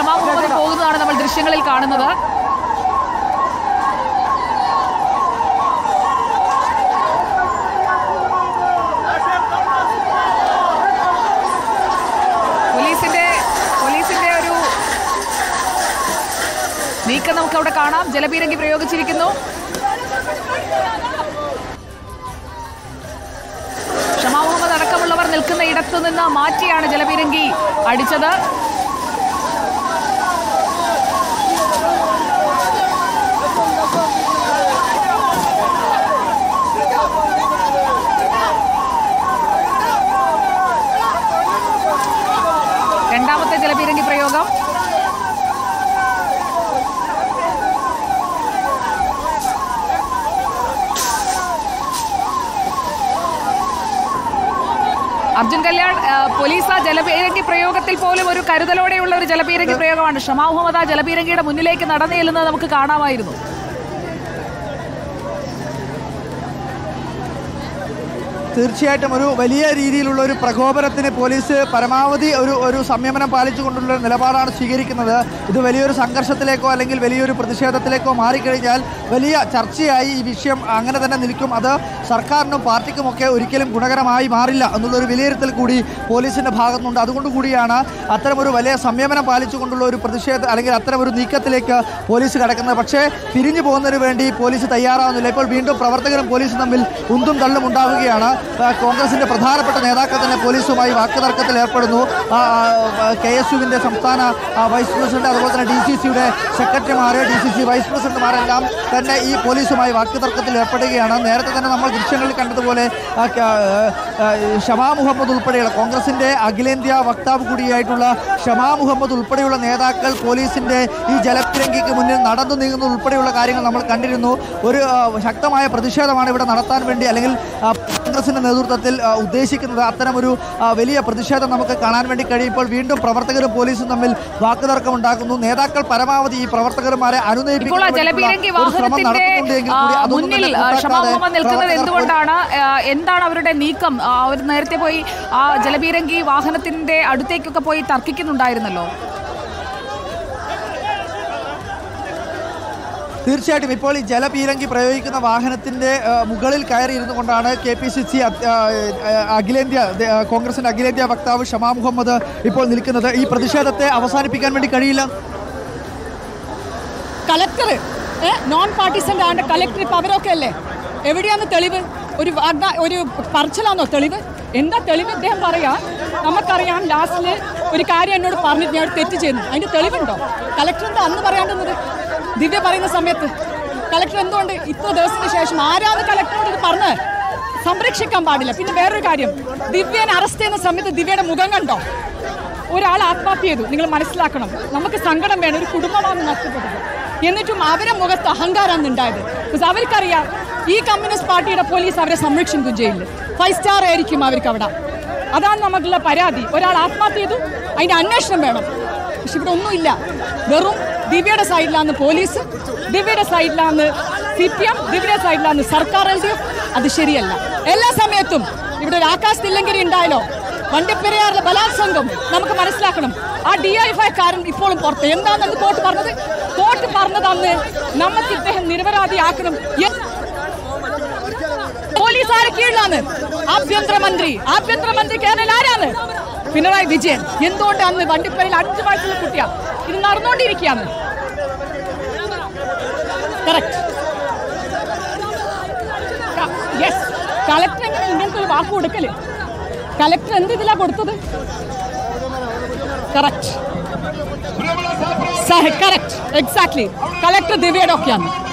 ഷമാ മുഹമ്മദ് പോകുന്നതാണ് നമ്മൾ ദൃശ്യങ്ങളിൽ കാണുന്നത് പോലീസിന്റെ പോലീസിന്റെ ഒരു നീക്കം നമുക്ക് അവിടെ കാണാം ജലപീരങ്കി പ്രയോഗിച്ചിരിക്കുന്നു ഷമാ മുഹമ്മദ് അടക്കമുള്ളവർ നിൽക്കുന്ന ഇടത്തു നിന്ന് മാറ്റിയാണ് ജലപീരങ്കി അടിച്ചത് രണ്ടാമത്തെ ജലപീരങ്കി പ്രയോഗം അർജുൻ കല്യാൺ ആ, പോലീസ് ആ ജലപീരങ്കി പ്രയോഗത്തിൽ പോലും ഒരു കരുതലോടെയുള്ള ഒരു ജലപീരങ്കി പ്രയോഗമാണ് ഷമാ മുഹമ്മദ് ആ ജലപീരങ്കിയുടെ മുന്നിലേക്ക് നടന്നു ചെല്ലുന്നത് നമുക്ക് കാണാമായിരുന്നു തീർച്ചയായിട്ടും ഒരു വലിയ രീതിയിലുള്ള ഒരു പ്രകോപനത്തിന് പോലീസ് പരമാവധി ഒരു ഒരു സംയമനം പാലിച്ചുകൊണ്ടുള്ള ഒരു നിലപാടാണ് സ്വീകരിക്കുന്നത് ഇത് വലിയൊരു സംഘർഷത്തിലേക്കോ അല്ലെങ്കിൽ വലിയൊരു പ്രതിഷേധത്തിലേക്കോ മാറിക്കഴിഞ്ഞാൽ വലിയ ചർച്ചയായി ഈ വിഷയം അങ്ങനെ തന്നെ നിൽക്കും അത് സർക്കാരിനും പാർട്ടിക്കുമൊക്കെ ഒരിക്കലും ഗുണകരമായി മാറില്ല എന്നുള്ളൊരു വിലയിരുത്തൽ കൂടി പോലീസിൻ്റെ ഭാഗത്തുനിന്നുണ്ട് അതുകൊണ്ട് കൂടിയാണ് അത്തരമൊരു വലിയ സംയമനം പാലിച്ചുകൊണ്ടുള്ള ഒരു പ്രതിഷേധ അല്ലെങ്കിൽ അത്തരം ഒരു നീക്കത്തിലേക്ക് പോലീസ് കടക്കുന്നത് പക്ഷേ പിരിഞ്ഞു പോകുന്നതിന് വേണ്ടി പോലീസ് തയ്യാറാവുന്നില്ല ഇപ്പോൾ വീണ്ടും പ്രവർത്തകരും പോലീസും തമ്മിൽ ഉന്തും തള്ളും ഉണ്ടാവുകയാണ് ആ, കോൺഗ്രസിന്റെ പ്രധാനപ്പെട്ട നേതാക്കൾ തന്നെ പോലീസുമായി വാക്കുതർക്കത്തിൽ ഏർപ്പെടുന്നു കെ എസ് യുവിന്റെ സംസ്ഥാന ആ, വൈസ് പ്രസിഡന്റ് അതുപോലെ തന്നെ ഡി സി സിയുടെ സെക്രട്ടറിമാർ ഡി സി സി വൈസ് പ്രസിഡന്റുമാരെല്ലാം തന്നെ ഈ പോലീസുമായി വാക്കുതർക്കത്തിൽ ഏർപ്പെടുകയാണ് നേരത്തെ തന്നെ നമ്മൾ ദൃശ്യങ്ങളിൽ കണ്ടതുപോലെ ആ, ക- ആ, ഷമാ മുഹമ്മദ് ഉൾപ്പെടെയുള്ള കോൺഗ്രസിന്റെ അഖിലേന്ത്യാ വക്താവ് കൂടിയായിട്ടുള്ള ഷമാ മുഹമ്മദ് ഉൾപ്പെടെയുള്ള നേതാക്കൾ പോലീസിന്റെ ഈ ജലത്തിരങ്കിക്ക് മുന്നിൽ നടന്നു നീങ്ങുന്നത് ഉൾപ്പെടെയുള്ള കാര്യങ്ങൾ നമ്മൾ കണ്ടിരുന്നു ഒരു ആ, ശക്തമായ പ്രതിഷേധമാണ് ഇവിടെ നടത്താൻ വേണ്ടി അല്ലെങ്കിൽ ആ, കോൺഗ്രസിന്റെ നേതൃത്വത്തിൽ ആ, ഉദ്ദേശിക്കുന്നത് അത്തരമൊരു ആ, വലിയ പ്രതിഷേധം നമുക്ക് കാണാൻ വേണ്ടി കഴിയും ഇപ്പോൾ വീണ്ടും പ്രവർത്തകരും പോലീസും തമ്മിൽ വാക്കുതർക്കം ഉണ്ടാക്കുന്നു നേതാക്കൾ പരമാവധി ഈ പ്രവർത്തകന്മാരെ ഇപ്പോൾ ആ അനുനയിപ്പിക്കാൻ ജലപീരങ്കി വേണ്ടിയിട്ടുള്ള ഒരു ശ്രമം വാഹനത്തിന്റെ നടത്തുന്നുണ്ടെങ്കിൽ ആ, കൂടി അതൊന്നും മുന്നിൽ തന്നെ ആ, ഷമാ കൂട്ടാക്കാതെ മുഹമ്മദ് നിൽക്കുന്നത് പ്രവർത്തകർ എന്തുകൊണ്ടാണ് ആ, എന്താണ് അവരുടെ നീക്കം ആ, അവർ നേരത്തെ പോയി ആ ജലപീരങ്കി വാഹനത്തിന്റെ അടുത്തേക്കൊക്കെ പോയി തർക്കിക്കുന്നുണ്ടായിരുന്നല്ലോ തീർച്ചയായിട്ടും ഇപ്പോൾ ഈ ജലപീരങ്കി പ്രയോഗിക്കുന്ന വാഹനത്തിന്റെ ആ, മുകളിൽ കയറി ഇരുന്നു കൊണ്ടാണ് കെ പി സി സി അഖിലേന്ത്യാ ദേ, ആ, കോൺഗ്രസിന്റെ അഖിലേന്ത്യാ വക്താവ് ഷമാ മുഹമ്മദ് ഇപ്പോൾ നിൽക്കുന്നത് ഈ പ്രതിഷേധത്തെ അവസാനിപ്പിക്കാൻ വേണ്ടി കഴിയില്ല കളക്ടർ നോൺ പാർട്ടിസന്റെ ആണ്ട് കളക്ടർ ഇപ്പൊ അവരൊക്കെ അല്ലേ എവിടെയാന്ന് തെളിവ് ഒരു വാഗ്ദാ ഒരു പറച്ചിലാണോ തെളിവ് എന്താ തെളിവ് ഇദ്ദേഹം പറയാ നമുക്കറിയാം ലാസ്റ്റില് ഒരു കാര്യം എന്നോട് പറഞ്ഞിട്ട് ഞാൻ ഒരു തെറ്റ് ചെയ്യുന്നു അതിന്റെ തെളിവുണ്ടോ കളക്ടർ എന്താ അന്ന് പറയാണ്ടുന്നത് ദിവ്യ പറയുന്ന സമയത്ത് കളക്ടർ എന്തുകൊണ്ട് ഇത്ര ദിവസത്തിന് ശേഷം ആരാണ് കളക്ടറോട് ഇത് പറഞ്ഞത് സംരക്ഷിക്കാൻ പാടില്ല പിന്നെ വേറൊരു കാര്യം ദിവ്യനെ അറസ്റ്റ് ചെയ്യുന്ന സമയത്ത് ദിവ്യയുടെ മുഖം കണ്ടോ ഒരാൾ ആത്മഹത്യ ചെയ്തു നിങ്ങൾ മനസ്സിലാക്കണം നമുക്ക് സങ്കടം വേണം ഒരു കുടുംബമാണ് നഷ്ടപ്പെട്ടത് എന്നിട്ടും അവരെ മുഖത്ത് അഹങ്കാരമാണ് ഉണ്ടായത് ബിക്കോസ് അവർക്കറിയാം ഈ കമ്മ്യൂണിസ്റ്റ് പാർട്ടിയുടെ പോലീസ് അവരെ സംരക്ഷിക്കും ജയിലിൽ ഫൈവ് സ്റ്റാർ ആയിരിക്കും അവർക്ക് അവിടെ അതാണ് നമുക്കുള്ള പരാതി ഒരാൾ ആത്മഹത്യ ചെയ്തു അതിന്റെ അന്വേഷണം വേണം പക്ഷെ ഇവിടെ ഒന്നുമില്ല വെറും ദിവ്യയുടെ സൈഡിലാണ് പോലീസ് ദിവ്യയുടെ സൈഡിലാണ് സി പി എം ദിവ്യയുടെ സൈഡിലാണ് സർക്കാർ എൽ ഡി എഫ് അത് ശരിയല്ല എല്ലാ സമയത്തും ഇവിടെ ഒരു ആകാശ് തില്ലങ്കരി ഉണ്ടായാലോ വണ്ടിപ്പെരിയാറിലെ ബലാത്സംഗം നമുക്ക് മനസ്സിലാക്കണം ആ ഡി ഐ കാരൻ ഇപ്പോഴും പുറത്ത് എന്താണെന്ന് കോർട്ട് പറഞ്ഞത് കോർട്ട് പറഞ്ഞതന്ന് നമുക്ക് ഇദ്ദേഹം നിരപരാധിയാക്കണം എന്ന് പോലീസ് ആരെ കീഴിലാണ് ആഭ്യന്തരമന്ത്രി ആഭ്യന്തരമന്ത്രി കേരള ആരാണ് പിണറായി വിജയൻ എന്തുകൊണ്ട് അന്ന് വണ്ടിപ്പേരിൽ അഞ്ചു വയസ്സുള്ള കുട്ടിയാ ഇത് നടന്നുകൊണ്ടിരിക്കുകയാണ് കറക്റ്റ് യെസ് കളക്ടർ എങ്ങനെ ഇങ്ങനത്തെ ഒരു വാക്ക് കൊടുക്കല് കളക്ടർ എന്ത് ഇതിലാ കൊടുത്തത് കറക്റ്റ് കറക്റ്റ് എക്സാക്ട്ലി കളക്ടർ ദിവ്യയുടെ ഒക്കെയാണ്